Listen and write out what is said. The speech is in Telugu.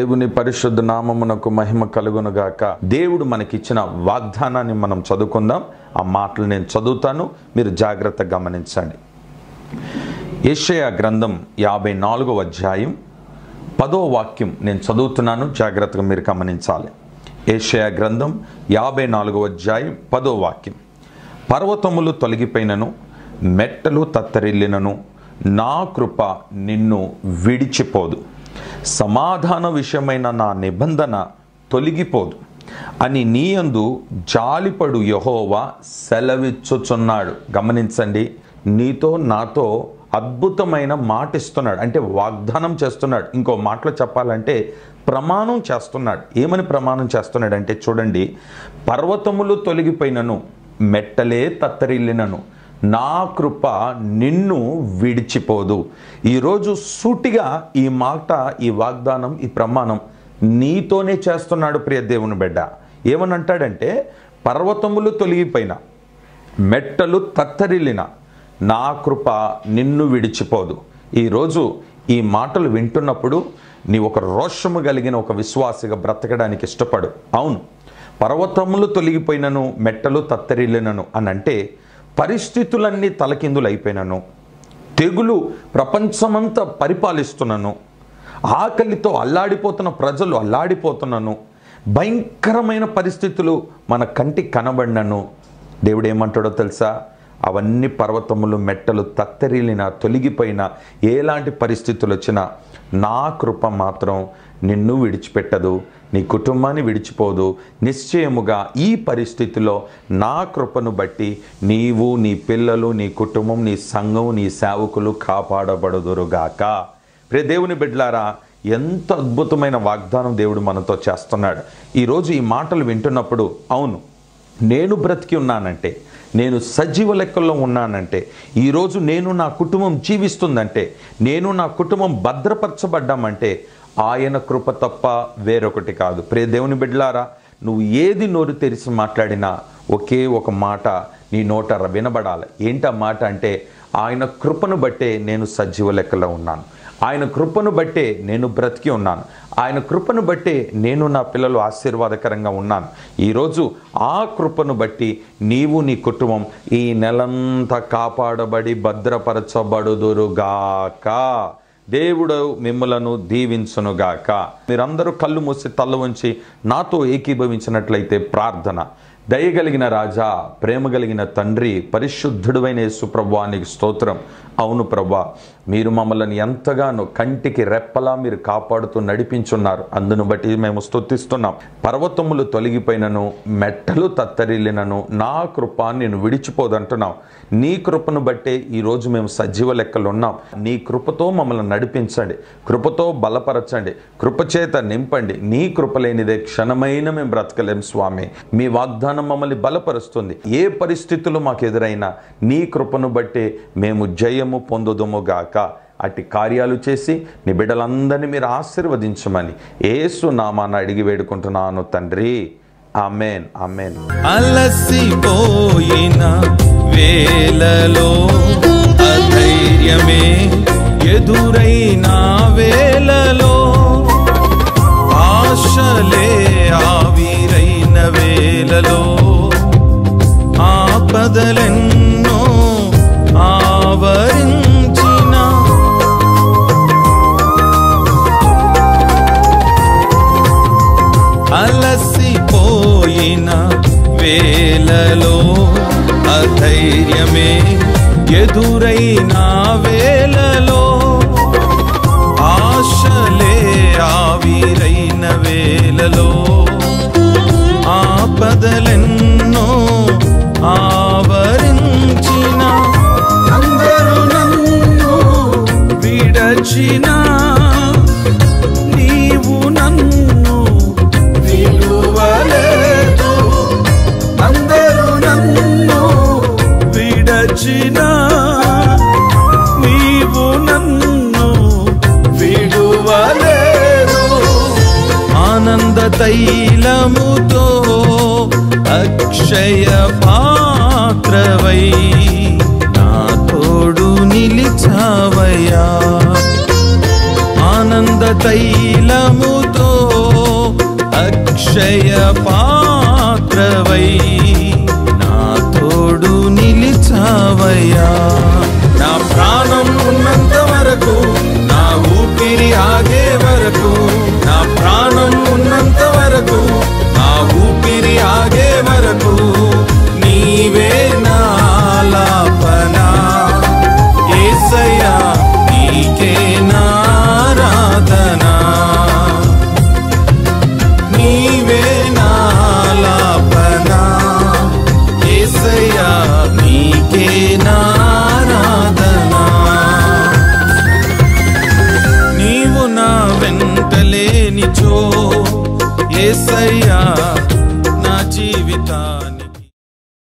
దేవుని పరిశుద్ధ నామమునకు మహిమ కలుగునుగాక దేవుడు మనకిచ్చిన వాగ్దానాన్ని మనం చదువుకుందాం ఆ మాటలు నేను చదువుతాను మీరు జాగ్రత్తగా గమనించండి ఏషయా గ్రంథం యాభై నాలుగో అధ్యాయం పదో వాక్యం నేను చదువుతున్నాను జాగ్రత్తగా మీరు గమనించాలి ఏషయా గ్రంథం యాభై నాలుగో అధ్యాయం పదో వాక్యం పర్వతములు తొలగిపోయినను మెట్టలు తత్తరిల్లినను నా కృప నిన్ను విడిచిపోదు సమాధాన విషయమైన నా నిబంధన తొలగిపోదు అని నీయందు జాలిపడు యహోవా సెలవిచ్చుచున్నాడు గమనించండి నీతో నాతో అద్భుతమైన మాట ఇస్తున్నాడు అంటే వాగ్దానం చేస్తున్నాడు ఇంకో మాటలో చెప్పాలంటే ప్రమాణం చేస్తున్నాడు ఏమని ప్రమాణం చేస్తున్నాడు అంటే చూడండి పర్వతములు తొలగిపోయినను మెట్టలే తత్తరిల్లినను నా కృప నిన్ను విడిచిపోదు ఈరోజు సూటిగా ఈ మాట ఈ వాగ్దానం ఈ ప్రమాణం నీతోనే చేస్తున్నాడు ప్రియ దేవుని బిడ్డ ఏమని అంటాడంటే పర్వతములు తొలగిపోయిన మెట్టలు తత్తరిల్లిన నా కృప నిన్ను విడిచిపోదు ఈరోజు ఈ మాటలు వింటున్నప్పుడు నీ ఒక రోషము కలిగిన ఒక విశ్వాసిగా బ్రతకడానికి ఇష్టపడు అవును పర్వతములు తొలగిపోయినను మెట్టలు తత్తరిల్లినను అని అంటే పరిస్థితులన్నీ తలకిందులు అయిపోయినను తెగులు ప్రపంచమంతా పరిపాలిస్తున్నాను ఆకలితో అల్లాడిపోతున్న ప్రజలు అల్లాడిపోతున్నాను భయంకరమైన పరిస్థితులు మన కంటికి కనబడినను దేవుడు ఏమంటాడో తెలుసా అవన్నీ పర్వతములు మెట్టలు తత్తరిలిన తొలగిపోయిన ఎలాంటి పరిస్థితులు వచ్చినా నా కృప మాత్రం నిన్ను విడిచిపెట్టదు నీ కుటుంబాన్ని విడిచిపోదు నిశ్చయముగా ఈ పరిస్థితిలో నా కృపను బట్టి నీవు నీ పిల్లలు నీ కుటుంబం నీ సంఘం నీ సేవకులు కాపాడబడుదురుగాక ప్రియ దేవుని బిడ్డలారా ఎంత అద్భుతమైన వాగ్దానం దేవుడు మనతో చేస్తున్నాడు ఈరోజు ఈ మాటలు వింటున్నప్పుడు అవును నేను బ్రతికి ఉన్నానంటే నేను సజీవ లెక్కల్లో ఉన్నానంటే ఈరోజు నేను నా కుటుంబం జీవిస్తుందంటే నేను నా కుటుంబం భద్రపరచబడ్డామంటే ఆయన కృప తప్ప వేరొకటి కాదు ప్రే దేవుని బిడ్డలారా నువ్వు ఏది నోరు తెరిచి మాట్లాడినా ఒకే ఒక మాట నీ నోట వినబడాలి ఏంటి ఆ మాట అంటే ఆయన కృపను బట్టే నేను సజీవ లెక్కలో ఉన్నాను ఆయన కృపను బట్టే నేను బ్రతికి ఉన్నాను ఆయన కృపను బట్టే నేను నా పిల్లలు ఆశీర్వాదకరంగా ఉన్నాను ఈరోజు ఆ కృపను బట్టి నీవు నీ కుటుంబం ఈ నెలంతా కాపాడబడి భద్రపరచబడుదురుగాక దేవుడు మిమ్మలను దీవించునుగాక మీరందరూ కళ్ళు మూసి తల్ల ఉంచి నాతో ఏకీభవించినట్లయితే ప్రార్థన దయగలిగిన రాజా ప్రేమ కలిగిన తండ్రి పరిశుద్ధుడువైన యేసు ప్రభువానికి స్తోత్రం అవును ప్రభా మీరు మమ్మల్ని ఎంతగానో కంటికి రెప్పలా మీరు కాపాడుతూ నడిపించున్నారు అందును బట్టి మేము స్తుతిస్తున్నాం పర్వతములు తొలగిపోయినను మెట్టలు తత్తరిల్లినను నా కృప నేను విడిచిపోదంటున్నాం నీ కృపను బట్టే ఈరోజు మేము సజీవ లెక్కలు ఉన్నాం నీ కృపతో మమ్మల్ని నడిపించండి కృపతో బలపరచండి కృపచేత నింపండి నీ కృప లేనిదే క్షణమైన మేము బ్రతకలేం స్వామి మీ వాగ్దానం మమ్మల్ని బలపరుస్తుంది ఏ పరిస్థితులు మాకు ఎదురైనా నీ కృపను బట్టే మేము జయము పొందుదుము గాక అట్టి కార్యాలు చేసి నీ బిడ్డలందరినీ మీరు ఆశీర్వదించమని ఏసు నామాన్ని అడిగి వేడుకుంటున్నాను తండ్రి ఆమెన్ ఆమెన్ అలసిపోయిన వేలలో అధైర్యమే ఎదురైన వేలలో ఆశలే ఆవిరైన వేలలో ఆపదలెన్నో ఆవరించిన అలసిపోయిన వేలలో అధైర్యమే ఎదురైన వేలలో ఆశలే ఆవిరైన వేలలో ఆపదలెన్నో ఆవరించిన అందరూ నన్ను విడచిన నీవు నన్ను విడువలేదు అందరూ నన్ను విడచిన నీవు నన్ను విడువలేదు ఆనంద తైలముతో అక్షయ పాత్రవై నా తోడు నిలిచావయ్యా ఆనంద తైలముతో అక్షయ పాత్రవై నా తోడు నిలిచావయ్యా నా ప్రాణం ఉన్నంత వరకు నా ఊపిరి ఆగే వరకు నా ప్రాణం ఉన్నంత వరకు నా ఊపిరి ఆగే వరకు నీవే నాలాపనా ఏసయ్యా నీకే నారాధనా నీవే నాలాపనా ఏసయ్యా నీకే నారాధనా నీవు నా వెంటలేనిచో ఏసయ్యా నా జీవితాన్ని